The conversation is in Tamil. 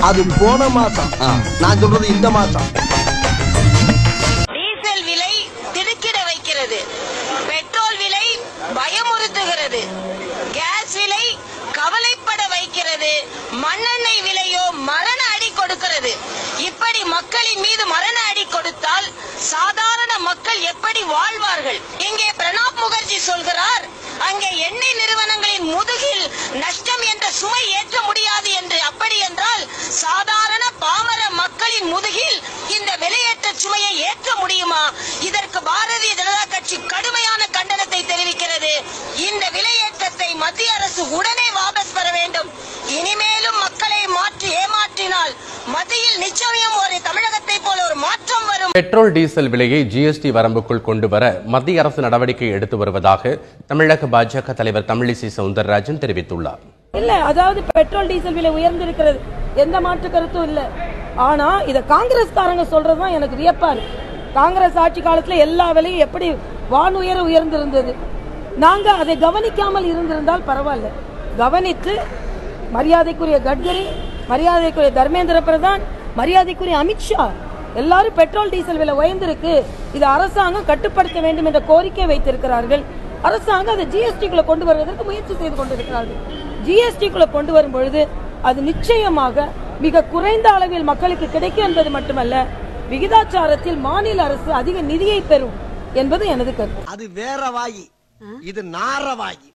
அது போன மாசம் நான் சொல்றது இந்த மாசம் டீசல் விலை திடுக்கிட வைக்கிறது பெட்ரோல் விலை பயமுறுத்துகிறது கேஸ் விலை கவலைப்பட வைக்கிறது மண்ணெண்ணெய் விலையோ மரண அடி கொடுக்கிறது இப்படி மக்களின் மீது மரண அடி கொடுத்தால் சாதாரண மக்கள் எப்படி வாழ்வார்கள் இங்கே பிரணாப் முகர்ஜி சொல்கிறார் அங்கே எண்ணெய் நிறுவனங்களின் முதுகில் நஷ்டம் என்ற சுமை ஏற்ற முடியாது என்று அப்படி என்றால் சாதாரண பாமர மக்களின் முதுகில் இந்த விலையேற்ற சுமையை ஏற்ற முடியுமா இதற்கு பாரதிய ஜனதா கட்சி கடுமையான கண்டனத்தை தெரிவிக்கிறது இந்த விலையேற்றத்தை மத்திய அரசு உடனே வாபஸ் பெற வேண்டும் இனிமேலும் மக்களை மாற்றி ஏமாற்றினால் மத்தியில் நிச்சயம் ஒரு தமிழகத்தை போல ஒரு மாற்றம் வரும் பெட்ரோல் டீசல் விலையை ஜிஎஸ்டி வரம்புக்குள் கொண்டு வர மத்திய அரசு நடவடிக்கை எடுத்து வருவதாக தமிழக பாஜக தலைவர் தமிழிசை சவுந்தரராஜன் தெரிவித்துள்ளார் இல்ல அதாவது பெட்ரோல் டீசல் விலை உயர்ந்திருக்கிறது எந்த மாற்று கருத்தும் இல்ல ஆனா இத காங்கிரஸ்காரங்க சொல்றதுதான் எனக்கு வியப்பா இருக்கு காங்கிரஸ் ஆட்சி காலத்துல எல்லா விலையும் எப்படி வான் உயர உயர்ந்திருந்தது நாங்க அதை கவனிக்காமல் இருந்திருந்தால் பரவாயில்ல கவனித்து மரியாதைக்குரிய கட்கரி மரியாதைக்குரிய தர்மேந்திர பிரதான் மரியாதைக்குரிய அமித்ஷா எல்லாரும் பெட்ரோல் டீசல் விலை உயர்ந்திருக்கு இது அரசாங்கம் கட்டுப்படுத்த வேண்டும் என்ற கோரிக்கை வைத்திருக்கிறார்கள் அரசாங்கம் அதை ஜிஎஸ்டிக்குள்ள கொண்டு வருவதற்கு முயற்சி செய்து கொண்டிருக்கிறார்கள் ஜிஎஸ்டிக்குள்ள கொண்டு வரும் பொழுது அது நிச்சயமாக மிக குறைந்த அளவில் மக்களுக்கு கிடைக்கும் என்பது மட்டுமல்ல விகிதாச்சாரத்தில் மாநில அரசு அதிக நிதியை பெறும் என்பது எனது கருத்து அது வேற வாயி இது நார வாயி